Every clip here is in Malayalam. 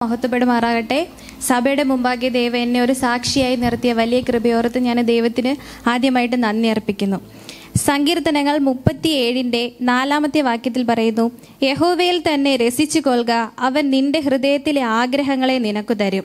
മഹത്വപ്പെടുമാറാകട്ടെ സഭയുടെ മുമ്പാകെ ദൈവം എന്നെ ഒരു സാക്ഷിയായി നിർത്തിയ വലിയ കൃപയോർത്ത് ഞാൻ ദൈവത്തിന് ആദ്യമായിട്ട് നന്ദി അർപ്പിക്കുന്നു സങ്കീർത്തനങ്ങൾ മുപ്പത്തിയേഴിൻ്റെ നാലാമത്തെ വാക്യത്തിൽ പറയുന്നു യഹോവയിൽ തന്നെ രസിച്ചു കൊള്ളുക അവൻ നിന്റെ ഹൃദയത്തിലെ ആഗ്രഹങ്ങളെ നിനക്കു തരും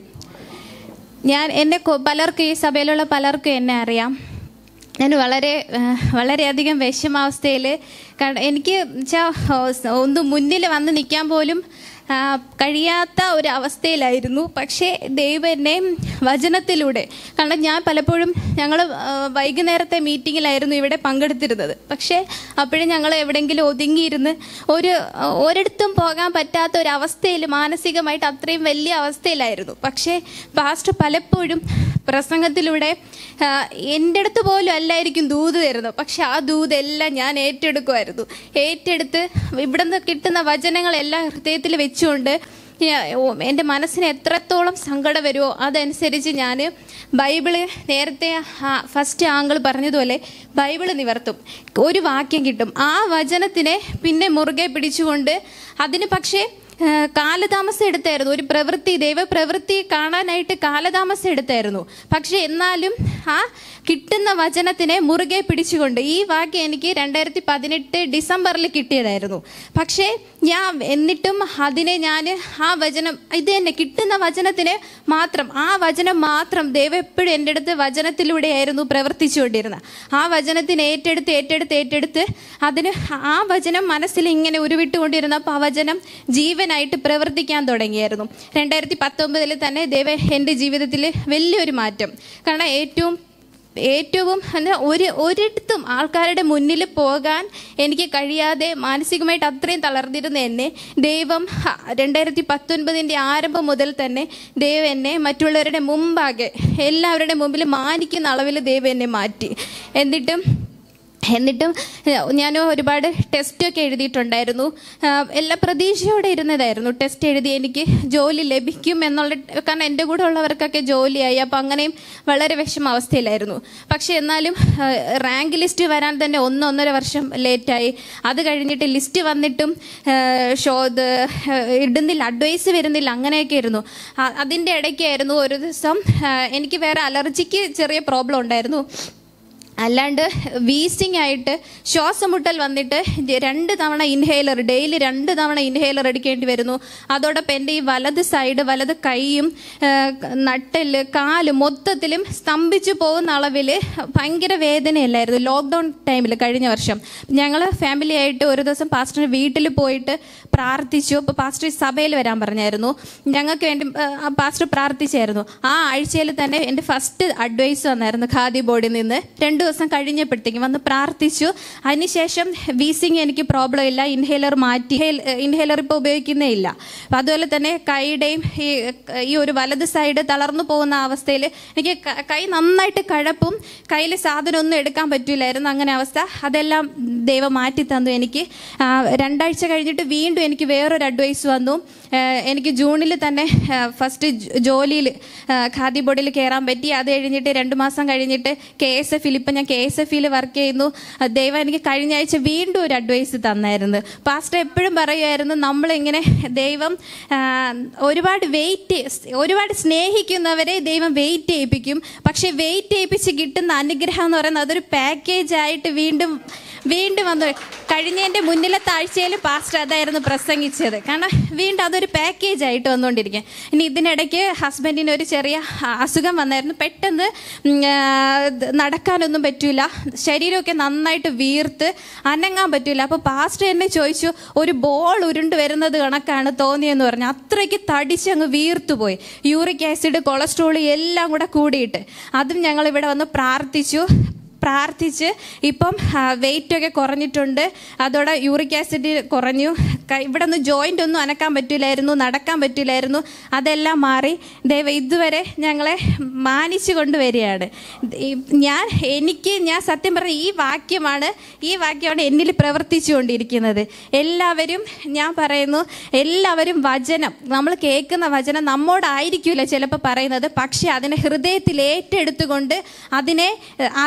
ഞാൻ എൻ്റെ കൊ- പലർക്കും ഈ സഭയിലുള്ള പലർക്കും എന്നെ അറിയാം ഞാൻ വളരെ ഏഹ്, വളരെയധികം വിഷമാവസ്ഥയിൽ കാരണം എനിക്ക് വെച്ചാൽ ഒന്ന് മുന്നിൽ വന്ന് നിൽക്കാൻ പോലും ആ, കഴിയാത്ത ഒരു അവസ്ഥയിലായിരുന്നു പക്ഷേ ദൈവം എന്നെ വചനത്തിലൂടെ കാരണം ഞാൻ പലപ്പോഴും ഞങ്ങൾ വൈകുന്നേരത്തെ മീറ്റിങ്ങിലായിരുന്നു ഇവിടെ പങ്കെടുത്തിരുന്നത് പക്ഷേ അപ്പോഴും ഞങ്ങൾ എവിടെയെങ്കിലും ഒതുങ്ങിയിരുന്ന് ഒരു ഒരിടത്തും പോകാൻ പറ്റാത്ത ഒരു അവസ്ഥയിൽ മാനസികമായിട്ട് അത്രയും വലിയ അവസ്ഥയിലായിരുന്നു പക്ഷേ പാസ്റ്റർ പലപ്പോഴും പ്രസംഗത്തിലൂടെ ആ, എൻ്റെ അടുത്ത് പോലും അല്ലായിരിക്കും ദൂത് തരുന്നത് പക്ഷെ ആ ദൂതെല്ലാം ഞാൻ ഏറ്റെടുക്കുമായിരുന്നു ഏറ്റെടുത്ത് ഇവിടുന്ന് കിട്ടുന്ന വചനങ്ങളെല്ലാം ഹൃദയത്തിൽ വെച്ചുകൊണ്ട് ഞാൻ- ഓ, എൻ്റെ മനസ്സിന് എത്രത്തോളം സങ്കടം വരുമോ അതനുസരിച്ച് ഞാൻ ബൈബിള് നേരത്തെ ഫസ്റ്റ് ആങ്കിൾ പറഞ്ഞതുപോലെ ബൈബിള് നിവർത്തും ഒരു വാക്യം കിട്ടും ആ വചനത്തിനെ പിന്നെ മുറുകെ പിടിച്ചുകൊണ്ട് അതിന് പക്ഷേ ആ, കാലതാമസം എടുത്തായിരുന്നു ഒരു പ്രവൃത്തി ദൈവപ്രവൃത്തി കാണാനായിട്ട് കാലതാമസം എടുത്തായിരുന്നു പക്ഷെ എന്നാലും ആ കിട്ടുന്ന വചനത്തിനെ മുറുകെ പിടിച്ചുകൊണ്ട് ഈ വാക്യം എനിക്ക് രണ്ടായിരത്തി പതിനെട്ട് ഡിസംബറിൽ കിട്ടിയതായിരുന്നു പക്ഷേ ഞാൻ എന്നിട്ടും അതിനെ ഞാൻ ആ വചനം ഇത് തന്നെ കിട്ടുന്ന വചനത്തിനെ മാത്രം ആ വചനം മാത്രം ദൈവം എപ്പോഴും എൻ്റെ അടുത്ത് വചനത്തിലൂടെയായിരുന്നു പ്രവർത്തിച്ചുകൊണ്ടിരുന്നത് ആ വചനത്തിന് ഏറ്റെടുത്ത് ഏറ്റെടുത്ത് ഏറ്റെടുത്ത് അതിന് ആ വചനം മനസ്സിൽ ഇങ്ങനെ ഉരുവിട്ടുകൊണ്ടിരുന്നപ്പോൾ ആ വചനം ജീവനായിട്ട് പ്രവർത്തിക്കാൻ തുടങ്ങിയായിരുന്നു രണ്ടായിരത്തി പത്തൊമ്പതിൽ തന്നെ ദൈവം എൻ്റെ ജീവിതത്തിൽ വലിയൊരു മാറ്റം കാരണം ഏറ്റവും ഏറ്റവും എന്താ ഒരു ഒരിടത്തും ആൾക്കാരുടെ മുന്നിൽ പോകാൻ എനിക്ക് കഴിയാതെ മാനസികമായിട്ട് അത്രയും തളർന്നിരുന്ന എന്നെ ദൈവം ഹ, രണ്ടായിരത്തി പത്തൊൻപതിൻ്റെ ആരംഭം മുതൽ തന്നെ ദൈവം എന്നെ മറ്റുള്ളവരുടെ മുമ്പാകെ എല്ലാവരുടെ മുമ്പിൽ മാനിക്കുന്ന അളവിൽ ദൈവം എന്നെ മാറ്റി എന്നിട്ടും എന്നിട്ടും ഞാൻ ഒരുപാട് ടെസ്റ്റൊക്കെ എഴുതിയിട്ടുണ്ടായിരുന്നു ആ, എല്ലാ പ്രതീക്ഷയോടെ ഇരുന്നതായിരുന്നു ടെസ്റ്റ് എഴുതി എനിക്ക് ജോലി ലഭിക്കും എന്നുള്ള കാരണം എൻ്റെ കൂടെ ഉള്ളവർക്കൊക്കെ ജോലിയായി അപ്പോൾ അങ്ങനെയും വളരെ വിഷമാവസ്ഥയിലായിരുന്നു പക്ഷെ എന്നാലും ആ, റാങ്ക് ലിസ്റ്റ് വരാൻ തന്നെ ഒന്ന് ഒന്നര വർഷം ലേറ്റായി അത് കഴിഞ്ഞിട്ട് ലിസ്റ്റ് വന്നിട്ടും ആ, ഷോ ഇത് ആ, ഇടുന്നില്ല അഡ്വൈസ് വരുന്നില്ല അങ്ങനെയൊക്കെ ആയിരുന്നു ആ, അതിൻ്റെ ഇടയ്ക്കായിരുന്നു ഒരു ദിവസം ആ, എനിക്ക് വേറെ അലർജിക്ക് ചെറിയ പ്രോബ്ലം ഉണ്ടായിരുന്നു അല്ലാണ്ട് വീസിങ് ആയിട്ട് ശ്വാസം മുട്ടൽ വന്നിട്ട് രണ്ട് തവണ ഇൻഹേലർ ഡെയിലി രണ്ട് തവണ ഇൻഹേലർ എടുക്കേണ്ടി വരുന്നു അതോടൊപ്പം എൻ്റെ ഈ വലത് സൈഡ് വലത് കൈയും ആ, നട്ടെല്ല് കാല് മൊത്തത്തിലും സ്തംഭിച്ചു പോകുന്ന അളവിൽ ഭയങ്കര വേദനയല്ലായിരുന്നു ലോക്ക്ഡൗൺ ടൈമിൽ കഴിഞ്ഞ വർഷം ഞങ്ങൾ ഫാമിലി ആയിട്ട് ഒരു ദിവസം പാസ്റ്ററിന് വീട്ടിൽ പോയിട്ട് പ്രാർത്ഥിച്ചു അപ്പോൾ പാസ്റ്റർ സഭയിൽ വരാൻ പറഞ്ഞായിരുന്നു ഞങ്ങൾക്ക് വേണ്ടി ആ, പാസ്റ്റർ പ്രാർത്ഥിച്ചായിരുന്നു ആ ആഴ്ചയിൽ തന്നെ എൻ്റെ ഫസ്റ്റ് അഡ്വൈസ് വന്നായിരുന്നു ഖാദി ബോർഡിൽ നിന്ന് രണ്ട് ദിവസം കഴിഞ്ഞപ്പോഴത്തേക്കും വന്ന് പ്രാർത്ഥിച്ചു അതിനുശേഷം വീസിങ് എനിക്ക് പ്രോബ്ലം ഇല്ല ഇൻഹേലർ മാറ്റി ഇൻഹേലർ ഇപ്പോൾ ഉപയോഗിക്കുന്നേ ഇല്ല അപ്പം അതുപോലെ തന്നെ കൈയുടെയും ഈ ഈ ഒരു വലത് സൈഡ് തളർന്നു പോകുന്ന അവസ്ഥയിൽ എനിക്ക് ക- കൈ നന്നായിട്ട് കഴപ്പും കയ്യിൽ സാധനം ഒന്നും എടുക്കാൻ പറ്റില്ലായിരുന്നു അങ്ങനെ അവസ്ഥ അതെല്ലാം ദൈവം മാറ്റി തന്നു എനിക്ക് ആ, രണ്ടാഴ്ച കഴിഞ്ഞിട്ട് വീണ്ടും എനിക്ക് വേറൊരു അഡ്വൈസ് വന്നു ആ, എനിക്ക് ജൂണിൽ തന്നെ ഫസ്റ്റ് ജോലിയിൽ ഖാദി ബോർഡിൽ കയറാൻ പറ്റി അത് കഴിഞ്ഞിട്ട് രണ്ട് മാസം കഴിഞ്ഞിട്ട് കെ എസ് എഫിൽ ഇപ്പം ഞാൻ കെ എസ് എഫിൽ വർക്ക് ചെയ്യുന്നു ആ, ദൈവം എനിക്ക് കഴിഞ്ഞ ആഴ്ച വീണ്ടും ഒരു അഡ്വൈസ് തന്നായിരുന്നു പാസ്റ്റർ എപ്പോഴും പറയുമായിരുന്നു നമ്മളിങ്ങനെ ദൈവം ആ, ഒരുപാട് വെയിറ്റ് ഒരുപാട് സ്നേഹിക്കുന്നവരെ ദൈവം വെയിറ്റ് ചെയ്യിപ്പിക്കും പക്ഷെ വെയിറ്റ് ചെയ്യിപ്പിച്ച് കിട്ടുന്ന അനുഗ്രഹം എന്ന് പറയുന്നത് അതൊരു പാക്കേജ് ആയിട്ട് വീണ്ടും വീണ്ടും വന്നു കഴിഞ്ഞതിൻ്റെ മുന്നിലത്തെ ആഴ്ചയിൽ പാസ്റ്റർ അതായിരുന്നു പ്രസംഗിച്ചത് കാരണം വീണ്ടും അതൊരു പാക്കേജ് ആയിട്ട് വന്നുകൊണ്ടിരിക്കുക ഇനി ഇതിനിടയ്ക്ക് ഹസ്ബൻഡിന് ഒരു ചെറിയ അസുഖം വന്നായിരുന്നു പെട്ടെന്ന് ഉം, ആ, ഇത് നടക്കാനൊന്നും പറ്റൂല ശരീരമൊക്കെ നന്നായിട്ട് വീർത്ത് അനങ്ങാൻ പറ്റൂല അപ്പോൾ പാസ്റ്റർ എന്നെ ചോദിച്ചു ഒരു ബോൾ ഉരുണ്ട് വരുന്നത് കണക്കാണ് തോന്നിയെന്ന് പറഞ്ഞു അത്രയ്ക്ക് തടിച്ചങ്ങ് വീർത്തു പോയി യൂറിക് ആസിഡ് കൊളസ്ട്രോൾ എല്ലാം കൂടെ കൂടിയിട്ട് അതും ഞങ്ങൾ ഇവിടെ വന്ന് പ്രാർത്ഥിച്ചു പ്രാർത്ഥിച്ച് ഇപ്പം വെയിറ്റ് ഒക്കെ കുറഞ്ഞിട്ടുണ്ട് അതോടെ യൂറിക് ആസിഡ് കുറഞ്ഞു ക- ഇവിടെ നിന്ന് ജോയിൻ്റ് ഒന്നും അനക്കാൻ പറ്റില്ലായിരുന്നു നടക്കാൻ പറ്റില്ലായിരുന്നു അതെല്ലാം മാറി ദൈവം ഇതുവരെ ഞങ്ങളെ മാനിച്ചു കൊണ്ടുവരികയാണ് ഈ- ഞാൻ എനിക്ക് ഞാൻ സത്യം പറഞ്ഞ ഈ വാക്യമാണ് ഈ വാക്യമാണ് എന്നിൽ പ്രവർത്തിച്ചു കൊണ്ടിരിക്കുന്നത് എല്ലാവരും ഞാൻ പറയുന്നു എല്ലാവരും വചനം നമ്മൾ കേൾക്കുന്ന വചനം നമ്മോടായിരിക്കില്ല ചിലപ്പോൾ പറയുന്നത് പക്ഷെ അതിനെ ഹൃദയത്തിൽ ഏറ്റെടുത്തുകൊണ്ട് അതിനെ അത് ആ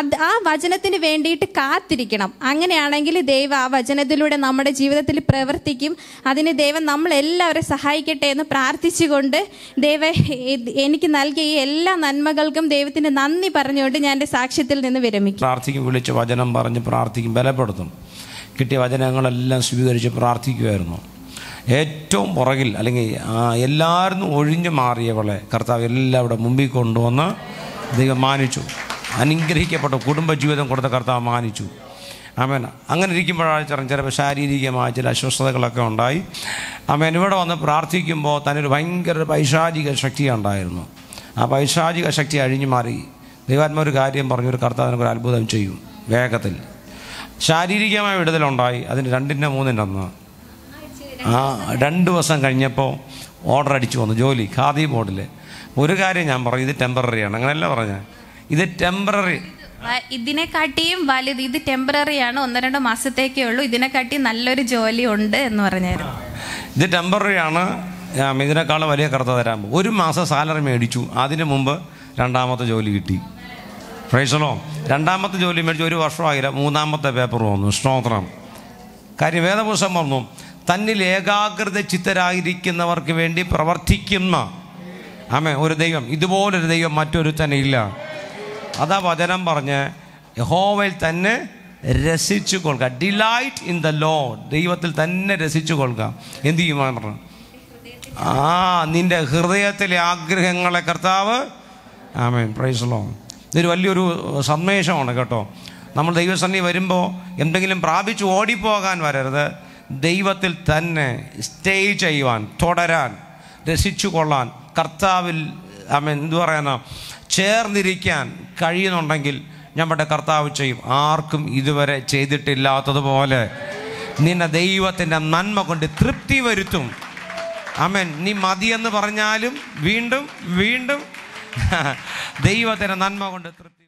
വചനത്തിന് വേണ്ടിയിട്ട് കാത്തിരിക്കണം അങ്ങനെയാണെങ്കിൽ ദൈവം ആ വചനത്തിലൂടെ നമ്മുടെ ജീവിതത്തിൽ പ്രവർത്തിക്കും അതിന് ദൈവം നമ്മളെല്ലാവരും സഹായിക്കട്ടെ എന്ന് പ്രാർത്ഥിച്ചുകൊണ്ട് ദൈവ എനിക്ക് നൽകിയ ഈ എല്ലാ നന്മകൾക്കും ദൈവത്തിന് നന്ദി പറഞ്ഞുകൊണ്ട് ഞാൻ എൻ്റെ സാക്ഷ്യത്തിൽ നിന്ന് വിരമിക്കും പ്രാർത്ഥിക്കും വിളിച്ച് വചനം പറഞ്ഞ് പ്രാർത്ഥിക്കും ബലപ്പെടുത്തും കിട്ടിയ വചനങ്ങളെല്ലാം സ്വീകരിച്ച് പ്രാർത്ഥിക്കുമായിരുന്നു ഏറ്റവും പുറകിൽ അല്ലെങ്കിൽ ആ, എല്ലാവരും ഒഴിഞ്ഞു മാറിയവളെ കർത്താവ് എല്ലാവിടെ മുമ്പിൽ കൊണ്ടുവന്ന് ദൈവം മാനിച്ചു അനുഗ്രഹിക്കപ്പെട്ട കുടുംബജീവിതം കൊടുത്ത കർത്താവ് മാനിച്ചു ആമേൻ അങ്ങനെ ഇരിക്കുമ്പോഴാണ് ചെറിയ ചിലപ്പോൾ ശാരീരികമായ ചില അസ്വസ്ഥതകളൊക്കെ ഉണ്ടായി ആമേൻ ഇവിടെ വന്ന് പ്രാർത്ഥിക്കുമ്പോൾ തന്നൊരു ഭയങ്കര പൈശാചിക ശക്തി ഉണ്ടായിരുന്നു ആ പൈശാചിക ശക്തി അഴിഞ്ഞു മാറി ദൈവാത്മ ഒരു കാര്യം പറഞ്ഞു ഒരു കർത്താവിനൊക്കെ ഒരു അത്ഭുതം ചെയ്യും വേഗത്തിൽ ശാരീരികമായ വിടുതലുണ്ടായി അതിന് രണ്ടിൻ്റെ മൂന്നിൻ്റെ അന്ന് ആ രണ്ട് ദിവസം കഴിഞ്ഞപ്പോൾ ഓർഡർ അടിച്ചു വന്നു ജോലി ഖാദി ബോർഡിൽ ഒരു കാര്യം ഞാൻ പറയും ഇത് ടെമ്പററിയാണ് അങ്ങനെയല്ല പറഞ്ഞത് ഇത് ടെമ്പററി വ- ഇതിനെക്കാട്ടിയും വലുത് ഇത് ടെമ്പററി ആണ് ഒന്ന് രണ്ട് മാസത്തേക്കേ ഉള്ളൂ ഇതിനെക്കാട്ടി നല്ലൊരു ജോലി ഉണ്ട് എന്ന് പറഞ്ഞായിരുന്നു ഇത് ടെമ്പററി ആണ് ആ, ഇതിനേക്കാളും വലിയ കറുത്ത തരാൻ പോകും ഒരു മാസം സാലറി മേടിച്ചു അതിന് മുമ്പ് രണ്ടാമത്തെ ജോലി കിട്ടി പ്രൈസലോ രണ്ടാമത്തെ ജോലി മേടിച്ചു ഒരു വർഷമായില്ല മൂന്നാമത്തെ പേപ്പർ വന്നു സ്തോത്രം കാര്യം വേദപുസ്തകം പറഞ്ഞു തന്നിൽ ഏകാഗ്രത ചിത്തരായിരിക്കുന്നവർക്ക് വേണ്ടി പ്രവർത്തിക്കുന്ന ആമേ ഒരു ദൈവം ഇതുപോലൊരു ദൈവം മറ്റൊരു തന്നെ ഇല്ല അതാ വചനം പറഞ്ഞ് യഹോവയിൽ തന്നെ രസിച്ചു കൊള്ളുക ഡിലൈറ്റ് ഇൻ ദ ലോ ദൈവത്തിൽ തന്നെ രസിച്ചു കൊള്ളുക എന്ത് ചെയ്യുമെന്ന് പറഞ്ഞു ആ നിന്റെ ഹൃദയത്തിലെ ആഗ്രഹങ്ങളെ കർത്താവ് ആമേൻ പ്രൈസലോ ഇതൊരു വലിയൊരു സന്ദേശമാണ് കേട്ടോ നമ്മൾ ദൈവസന്നി വരുമ്പോൾ എന്തെങ്കിലും പ്രാപിച്ച് ഓടിപ്പോകാൻ വരരുത് ദൈവത്തിൽ തന്നെ സ്റ്റേ ചെയ്യുവാൻ തുടരാൻ രസിച്ചു കൊള്ളാൻ കർത്താവിൽ ആമേൻ എന്തു പറയാനാ ചേർന്നിരിക്കാൻ കഴിയുന്നുണ്ടെങ്കിൽ നമ്മുടെ കർത്താവ് ചെയ്യും ആർക്കും ഇതുവരെ ചെയ്തിട്ടില്ലാത്തതുപോലെ നിന്നെ ദൈവത്തിൻ്റെ നന്മ കൊണ്ട് തൃപ്തി വരുത്തും അമൻ നീ മതിയെന്ന് പറഞ്ഞാലും വീണ്ടും വീണ്ടും ദൈവത്തിൻ്റെ നന്മ കൊണ്ട് തൃപ്തി